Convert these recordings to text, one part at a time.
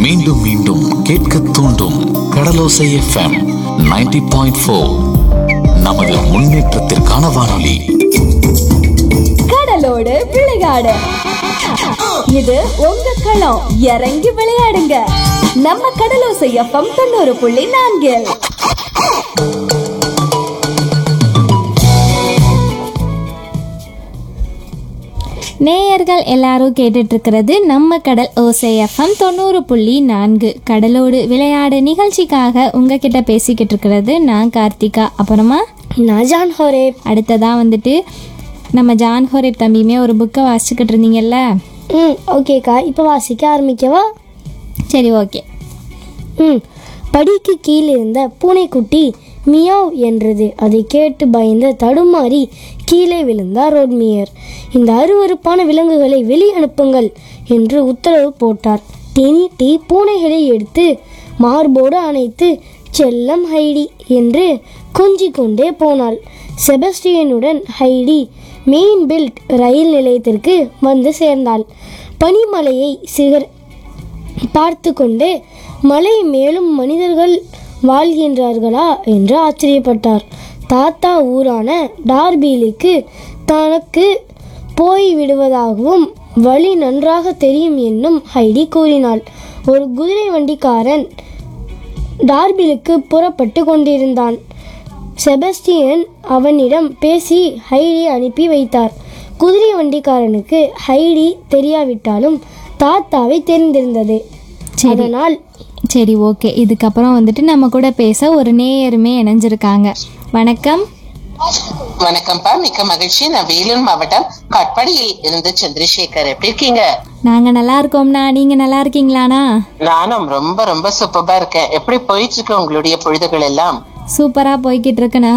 மீண்டும் மீண்டும் கேட்க தூண்டும் கடலோசை எஃப்எம் 90.4 பாயிண்ட் ஃபோர் நமது முன்னேற்றத்திற்கான வானொலி கடலோடு விளையாடு இது உங்க களம் இறங்கி விளையாடுங்க நம்ம கடலோசை எஃப்எம் தொண்ணூறு புள்ளி நான்கில் நேயர்கள் எல்லாரும் கேட்டுட்டு இருக்கிறது நம்ம கடல் ஓசை எஃப்எம் தொண்ணூறு புள்ளி நான்கு கடலோடு விளையாடு நிகழ்ச்சிக்காக உங்ககிட்ட பேசிக்கிட்டு இருக்கிறது நான் கார்த்திகா அப்புறமா நான் ஜான் ஹோரேப் அடுத்ததா வந்துட்டு நம்ம ஜான் ஹோரேப் தம்பியுமே ஒரு புக்கை வாசிச்சுக்கிட்டு இருந்தீங்கல்ல ம் ஓகேக்கா இப்போ வாசிக்க ஆரம்பிக்கவா சரி ஓகே ம் படிக்கு கீழே இருந்த பூனைக்குட்டி மியாவ் என்றது அதை கேட்டு பயந்து தடுமாறி கீழே விழுந்தார் ரோட்மியர் இந்த அருவருப்பான விலங்குகளை வெளியே அனுப்புங்கள் என்று உத்தரவு போட்டார் டெனி டீ பூனைகளை எடுத்து மார்போடு அணைத்து செல்லம் ஹைடி என்று கொஞ்சிக் கொண்டே போனாள் செபஸ்டியனுடன் ஹைடி மெயின் பில்ட் ரயில் நிலையத்திற்கு வந்து சேர்ந்தாள் பனிமலையை சிகர் பார்த்து கொண்டே மலை மேலும் மனிதர்கள் வாழ்கின்றார்களா என்று ஆச்சரியப்பட்டார் தாத்தா ஊரான டார்பீலுக்கு தனக்கு போய் விடுவதாகவும் வழி நன்றாக தெரியும் என்னும் ஹைடி கூறினாள் ஒரு குதிரை வண்டிக்காரன் டார்பிலுக்கு புறப்பட்டு கொண்டிருந்தான் செபஸ்டியன் அவனிடம் பேசி ஹைடி அனுப்பி வைத்தார் குதிரை வண்டிக்காரனுக்கு ஹைடி தெரியாவிட்டாலும் தாத்தாவை தெரிந்திருந்தது சரி. அதனால் சரி ஓகே இதுக்கப்புறம் வந்துட்டு நம்ம கூட பேச ஒரு நேயருமே இணைஞ்சிருக்காங்க வணக்கம் வணக்கம்ப்பா மிக்க மகிழ்ச்சி நான் வேலூர் மாவட்டம் காட்பாடியில் இருந்து சந்திரசேகர் எப்படி இருக்கீங்க நாங்கள் நல்லா இருக்கோம்ண்ணா நீங்கள் நல்லா இருக்கீங்களாண்ணா நானும் ரொம்ப ரொம்ப சூப்பரா இருக்கேன் எப்படி போயிட்டு இருக்கு உங்களுடைய பொழுதுகள் எல்லாம் சூப்பராக போய்கிட்டு இருக்குண்ணா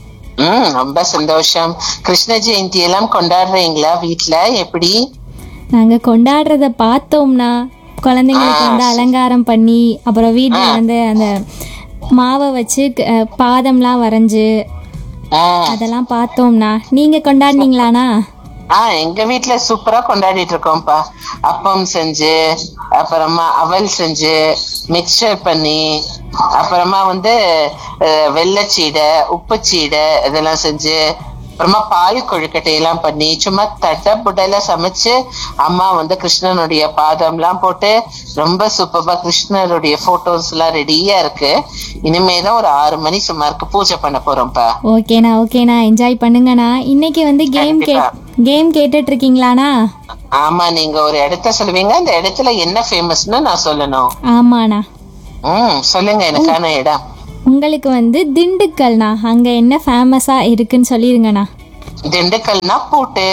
ம் ரொம்ப சந்தோஷம் கிருஷ்ண ஜெயந்தி எல்லாம் கொண்டாடுறீங்களா வீட்ல எப்படி நாங்கள் கொண்டாடுறத பார்த்தோம்னா குழந்தைங்களுக்கு வந்து அலங்காரம் பண்ணி அப்புறம் வீட்டில் வந்து அந்த மாவை வச்சு அஹ், பாதம்லாம் வரைஞ்சு ஆ, அதெல்லாம் பார்த்தோம்னா நீங்கள் கொண்டாடினீங்களாண்ணா ஆ எங்க வீட்ல சூப்பரா கொண்டாடிட்டு இருக்கோம்ப்பா அப்பம் செஞ்சு அப்புறமா அவல் செஞ்சு மிக்சர் பண்ணி அப்புறமா வந்து அஹ், வெள்ளைச்சீடை உப்புச்சீடை இதெல்லாம் செஞ்சு அப்புறமா பால் கொழுக்கட்டை எல்லாம் பண்ணி சும்மா தட்ட புடல சமைச்சு அம்மா வந்து கிருஷ்ணனுடைய பாதம்லாம் போட்டு ரொம்ப சூப்பரா கிருஷ்ணருடைய போட்டோஸ் எல்லாம் ரெடியா இருக்கு இனிமேதான் ஒரு ஆறு மணி சுமாருக்கு பூஜை பண்ண போறோம்ப்பா ஓகேண்ணா ஓகேண்ணா என்ஜாய் பண்ணுங்கண்ணா இன்னைக்கு வந்து கேம் கே கேம் கேட்டுட்டு இருக்கீங்களாண்ணா ஆமா நீங்க ஒரு இடத்த சொல்லுவீங்க அந்த இடத்துல என்ன ஃபேமஸ்னு நான் சொல்லணும் ஆமாண்ணா ம் சொல்லுங்க எனக்கான இடம் உங்களுக்கு வந்து திண்டுக்கல்ண்ணா அங்கே என்ன ஃபேமஸாக இருக்குன்னு சொல்லிடுங்கண்ணா திண்டுக்கல்னா பூட்டு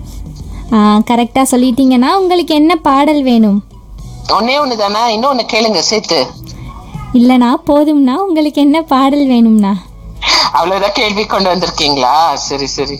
கரெக்டாக சொல்லிட்டீங்கன்னா உங்களுக்கு என்ன பாடல் வேணும் ஒன்னே ஒண்ணுதானா இன்னொன்னு கேளுங்க சேர்த்து இல்லைண்ணா போதும்ண்ணா உங்களுக்கு என்ன பாடல் வேணும்ண்ணா அவ்வளவுதான் கேள்வி கொண்டு வந்திருக்கீங்களா சரி சரி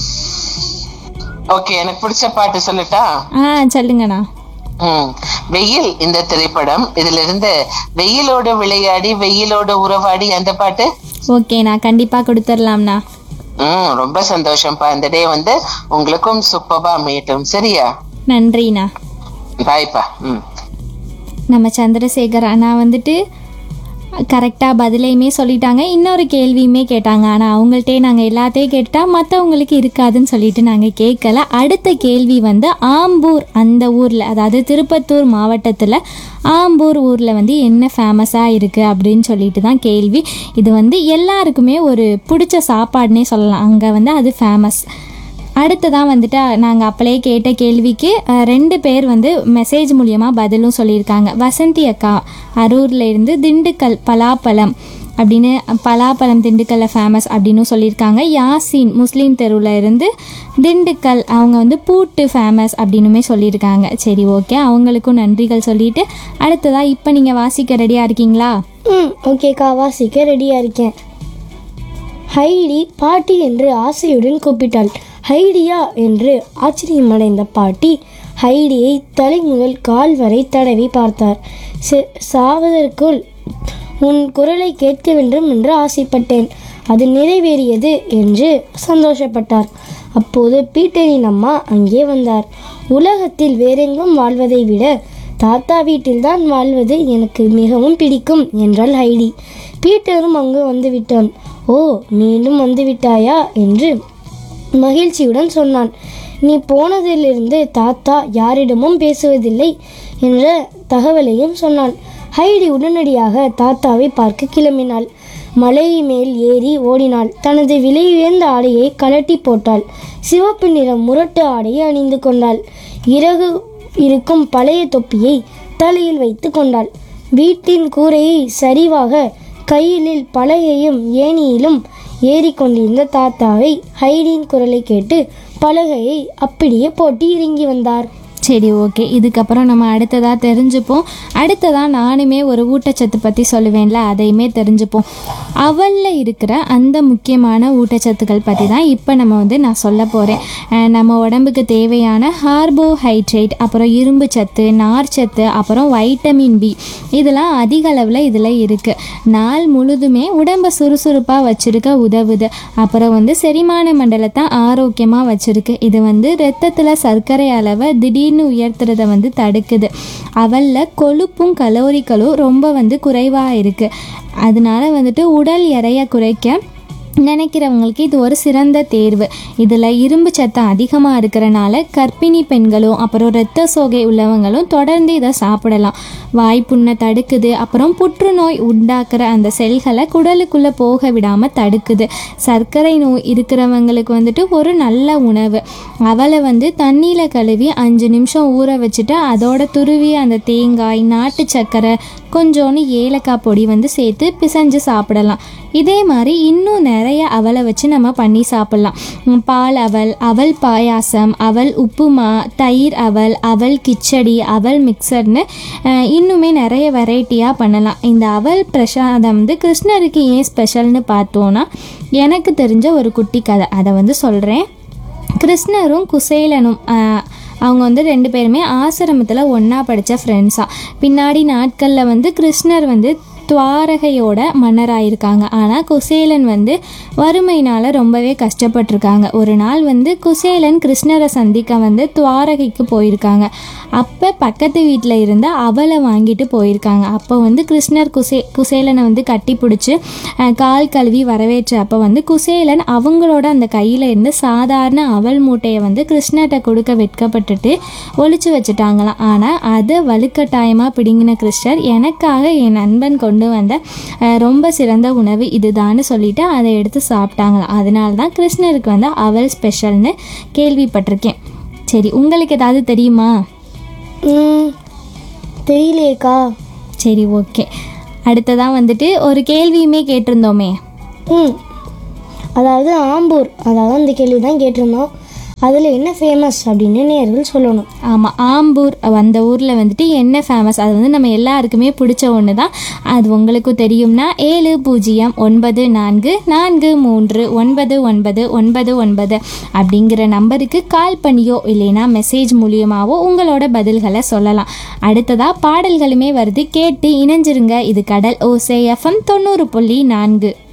ஓகே எனக்கு பிடிச்ச பாட்டு சொல்லட்டா ஆ சொல்லுங்கண்ணா ம் வெயில் இந்த திரைப்படம் இதுல இருந்து வெயிலோட விளையாடி வெயிலோட உறவாடி அந்த பாட்டு ஓகேண்ணா கண்டிப்பாக கொடுத்துடலாம்ண்ணா ம் ரொம்ப சந்தோஷம்ப்பா இந்த டே வந்து உங்களுக்கும் சூப்பரா அமையட்டும் சரியா நன்றிண்ணா பாய்ப்பா ம் நம்ம சந்திரசேகர் அண்ணா வந்துட்டு கரெக்டாக பதிலையுமே சொல்லிட்டாங்க இன்னொரு கேள்வியுமே கேட்டாங்க ஆனால் அவங்கள்ட்டே நாங்கள் எல்லாத்தையும் கேட்டா மற்றவங்களுக்கு இருக்காதுன்னு சொல்லிட்டு நாங்கள் கேட்கல அடுத்த கேள்வி வந்து ஆம்பூர் அந்த ஊரில் அதாவது திருப்பத்தூர் மாவட்டத்தில் ஆம்பூர் ஊரில் வந்து என்ன ஃபேமஸாக இருக்குது அப்படின்னு சொல்லிட்டு தான் கேள்வி இது வந்து எல்லாருக்குமே ஒரு பிடிச்ச சாப்பாடுனே சொல்லலாம் அங்கே வந்து அது ஃபேமஸ் அடுத்ததான் வந்துட்டு நாங்கள் அப்பளே கேட்ட கேள்விக்கு அஹ், ரெண்டு பேர் வந்து மெசேஜ் மூலியமாக பதிலும் சொல்லியிருக்காங்க வசந்தி அக்கா அரூரில் இருந்து திண்டுக்கல் பலாப்பழம் அப்படின்னு பலாப்பழம் திண்டுக்கல்ல ஃபேமஸ் அப்படின்னு சொல்லியிருக்காங்க யாசின் முஸ்லீம் தெருவில் இருந்து திண்டுக்கல் அவங்க வந்து பூட்டு ஃபேமஸ் அப்படின்னுமே சொல்லியிருக்காங்க சரி ஓகே அவங்களுக்கும் நன்றிகள் சொல்லிட்டு அடுத்ததாக இப்போ நீங்கள் வாசிக்க ரெடியாக இருக்கீங்களா ம் ஓகேக்கா வாசிக்க ரெடியாக இருக்கேன் ஹைடி பாட்டி என்று ஆசையுடன் கூப்பிட்டாள் ஹைடியா என்று ஆச்சரியமடைந்த பாட்டி ஹைடியை தலை முதல் கால் வரை தடவி பார்த்தார் "ச- சாவதற்குள் உன் குரலை கேட்க வேண்டும் என்று ஆசைப்பட்டேன் அது நிறைவேறியது என்று சந்தோஷப்பட்டார் அப்போது பீட்டரின் அம்மா அங்கே வந்தார் உலகத்தில் வேறெங்கும் வாழ்வதை விட தாத்தா வீட்டில்தான் வாழ்வது எனக்கு மிகவும் பிடிக்கும் என்றாள் ஹைடி பீட்டரும் அங்கு வந்து விட்டான் ஓ மீண்டும் வந்து விட்டாயா என்று மகிழ்ச்சியுடன் சொன்னான் நீ போனதிலிருந்து தாத்தா யாரிடமும் பேசுவதில்லை என்ற தகவலையும் சொன்னான் ஹைடி உடனடியாக தாத்தாவை பார்க்க கிளம்பினாள் மலை மேல் ஏறி ஓடினாள் தனது விலை உயர்ந்த ஆடையை கழட்டி போட்டாள் சிவப்பு நிற முரட்டு ஆடையை அணிந்து கொண்டாள் இறகு இருக்கும் பழைய தொப்பியை தலையில் வைத்து கொண்டாள் வீட்டின் கூரையை சரிவாக கையிலில் பலகையும் ஏணியிலும் ஏறிக்கொண்டிருந்த தாத்தாவை ஹைடியின் குரலை கேட்டு பலகையை அப்படியே போட்டு இறங்கி வந்தார் சரி ஓகே இதுக்கப்புறம் நம்ம அடுத்ததாக தெரிஞ்சுப்போம் அடுத்ததாக நானுமே ஒரு ஊட்டச்சத்து பற்றி சொல்லுவேன்ல அதையுமே தெரிஞ்சுப்போம் அவலில் இருக்கிற அந்த முக்கியமான ஊட்டச்சத்துக்கள் பற்றி தான் இப்போ நம்ம வந்து நான் சொல்ல போகிறேன் நம்ம உடம்புக்கு தேவையான கார்போஹைட்ரேட் அப்புறம் இரும்பு சத்து நார்ச்சத்து அப்புறம் வைட்டமின் பி இதெல்லாம் அதிக அளவில் இதில் இருக்குது நாள் முழுதுமே உடம்பை சுறுசுறுப்பாக வச்சுருக்க உதவுது அப்புறம் வந்து செரிமான மண்டலத்தை ஆரோக்கியமாக வச்சுருக்கு இது வந்து ரத்தத்தில் சர்க்கரை அளவை திடீர்னு உயர்த்துறத வந்து தடுக்குது அவலில் கொழுப்பும் கலோரிகளும் ரொம்ப வந்து குறைவாக இருக்குது அதனால வந்துட்டு உடல் எடையை குறைக்க நினைக்கிறவங்களுக்கு இது ஒரு சிறந்த தேர்வு இதில் இரும்பு சத்தம் அதிகமாக இருக்கிறனால கர்ப்பிணி பெண்களும் அப்புறம் இரத்த சோகை உள்ளவங்களும் தொடர்ந்து இதை சாப்பிடலாம் வாய்ப்புண்ணை தடுக்குது அப்புறம் புற்றுநோய் உண்டாக்குற அந்த செல்களை குடலுக்குள்ளே போக விடாமல் தடுக்குது சர்க்கரை நோய் இருக்கிறவங்களுக்கு வந்துட்டு ஒரு நல்ல உணவு அவளை வந்து தண்ணியில் கழுவி அஞ்சு நிமிஷம் ஊற வச்சுட்டு அதோட துருவி அந்த தேங்காய் நாட்டு சர்க்கரை கொஞ்சோண்டு ஏலக்காய் பொடி வந்து சேர்த்து பிசைஞ்சு சாப்பிடலாம் இதே மாதிரி இன்னும் நிறைய அவலை வச்சு நம்ம பண்ணி சாப்பிட்லாம் உம், பால் அவல் அவல் பாயாசம் அவல் உப்புமா தயிர் அவல் அவல் கிச்சடி அவல் மிக்சர்னு அஹ், இன்னுமே நிறைய வெரைட்டியாக பண்ணலாம் இந்த அவல் பிரசாதம் வந்து கிருஷ்ணருக்கு ஏன் ஸ்பெஷல்னு பார்த்தோன்னா எனக்கு தெரிஞ்ச ஒரு குட்டி கதை அதை வந்து சொல்கிறேன் கிருஷ்ணரும் குசேலனும் ஆஹ், அவங்க வந்து ரெண்டு பேருமே ஆசிரமத்தில் ஒன்றா படித்த ஃப்ரெண்ட்ஸாக பின்னாடி நாட்களில் வந்து கிருஷ்ணர் வந்து துவாரகையோட மன்னராயிருக்காங்க ஆனால் குசேலன் வந்து வறுமையினால் ரொம்பவே கஷ்டப்பட்டிருக்காங்க ஒரு நாள் வந்து குசேலன் கிருஷ்ணரை சந்திக்க வந்து துவாரகைக்கு போயிருக்காங்க அப்போ பக்கத்து வீட்டில் இருந்த அவலை வாங்கிட்டு போயிருக்காங்க அப்போ வந்து கிருஷ்ணர் குசே குசேலனை வந்து கட்டி பிடிச்சி கால் கழுவி வரவேற்ற அப்போ வந்து குசேலன் அவங்களோட அந்த கையில் இருந்து சாதாரண அவல் மூட்டையை வந்து கிருஷ்ணர்கிட்ட கொடுக்க வெட்கப்பட்டுட்டு ஒளிச்சு வச்சுட்டாங்களாம் ஆனால் அதை வலுக்கட்டாயமாக பிடுங்கின கிருஷ்ணர் எனக்காக என் நண்பன் கொண்டு வந்த அஹ், ரொம்ப சிறந்த உணவு இதுதான்னு சொல்லிட்டு அதை எடுத்து சாப்பிட்டாங்களாம் அதனால தான் கிருஷ்ணருக்கு வந்து அவல் ஸ்பெஷல்னு கேள்விப்பட்டிருக்கேன் சரி உங்களுக்கு ஏதாவது தெரியுமா ம், தெரியலையேக்கா சரி ஓகே அடுத்ததான் வந்துட்டு ஒரு கேள்வியுமே கேட்டிருந்தோமே ம் அதாவது ஆம்பூர் அதாவது அந்த கேள்வி தான் கேட்டிருந்தோம் அதில் என்ன ஃபேமஸ் அப்படின்னு நேர்கள் சொல்லணும் ஆமாம் ஆம்பூர் அந்த ஊரில் வந்துட்டு என்ன ஃபேமஸ் அது வந்து நம்ம எல்லாருக்குமே பிடிச்ச ஒன்று தான் அது உங்களுக்கும் தெரியும்னா ஏழு பூஜ்ஜியம் ஒன்பது நான்கு நான்கு மூன்று ஒன்பது ஒன்பது ஒன்பது ஒன்பது அப்படிங்கிற நம்பருக்கு கால் பண்ணியோ இல்லைன்னா மெசேஜ் மூலியமாவோ உங்களோட பதில்களை சொல்லலாம் அடுத்ததாக பாடல்களுமே வருது கேட்டு இணைஞ்சிருங்க இது கடல் ஓசே எஃப்எம் தொண்ணூறு புள்ளி நான்கு